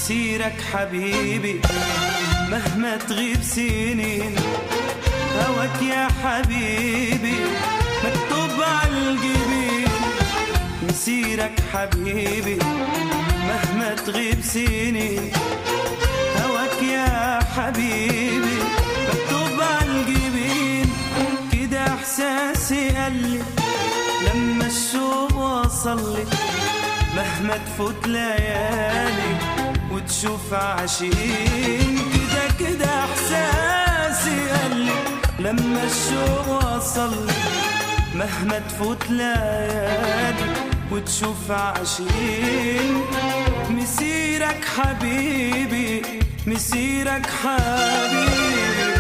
مسيرك حبيبي مهما تغيب سنين هواك يا حبيبي مكتوب عالجبين مسيرك حبيبي مهما تغيب سنين هواك يا حبيبي مكتوب عالجبين كده احساسي قلي لما الشوق وصل لي مهما تفوت ليالي وتشوف عاشقين كده كده احساسي قلي لما الشوق وصل لي مهما تفوت ليالي وتشوف عاشقين مسيرك حبيبي مسيرك حبيبي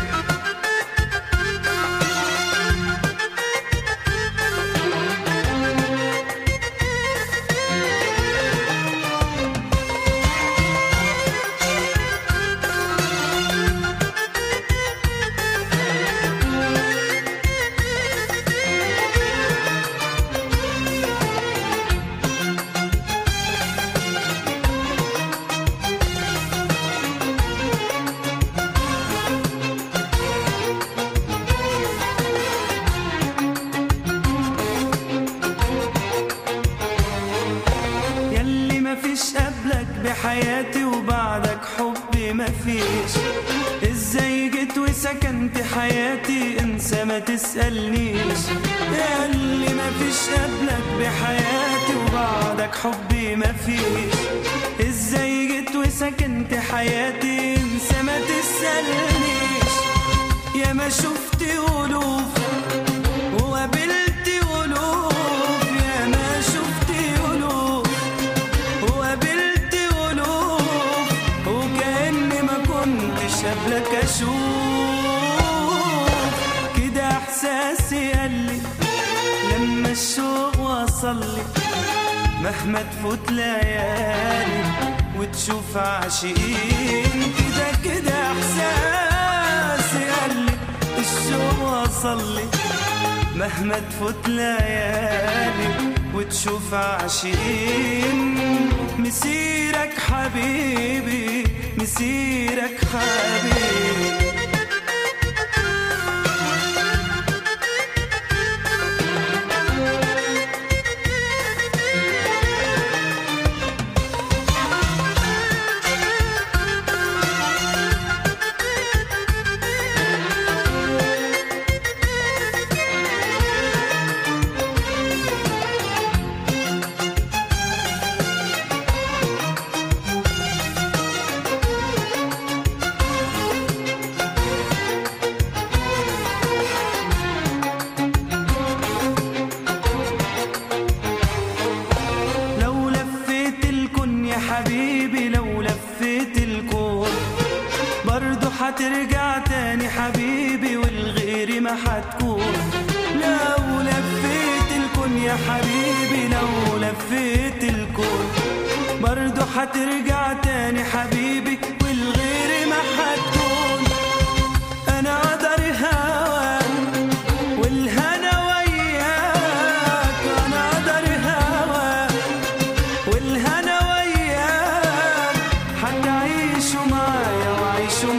يلي مفيش قبلك بحياتي وبعدك حبي مفيش ازاي جيت وسكنت حياتي انسى ما تسألنيش يلي مفيش قبلك بحياتي وبعدك حبي مفيش ازاي جيت وسكنت حياتي انسى ما تسألنيش يا ما شفت ألوف وقابلت ألوف يا ما شفت ألوف وقابلت ألوف وكأني ما كنتش قبلك أشوف كده إحساسي قالي لما الشوق وصل لي مهما تفوت ليالي وتشوف عاشقين كده كده إحساسي قالي الشوق وصل لي مهما تفوت ليالي وتشوف عاشقين مسيرك حبيبي مسيرك حبيبي لو لفيت الكون يا حبيبي لو لفيت الكون برضو حترجع تاني حبيبي والغير ما حتكون لو لفيت الكون يا حبيبي لو لفيت الكون برضو حترجع تاني حبيبي والغير ما حتكون انا قدر هواك والهنا وياك انا قدر هواك والهنا وياك حتعيشوا معايا وعيشوا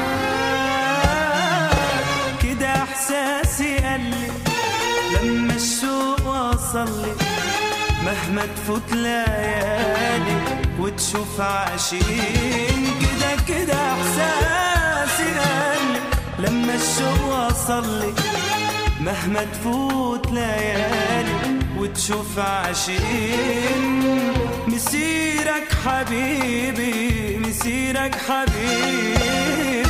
معاك كده احساسي قالي لما الشوق وصل لي مهما تفوت ليالي وتشوف عاشقين كده كده احساسي قالي لما الشوق وصل لي مهما تفوت ليالي وتشوف عاشقين مسيرك حبيبي مسيرك حبيبي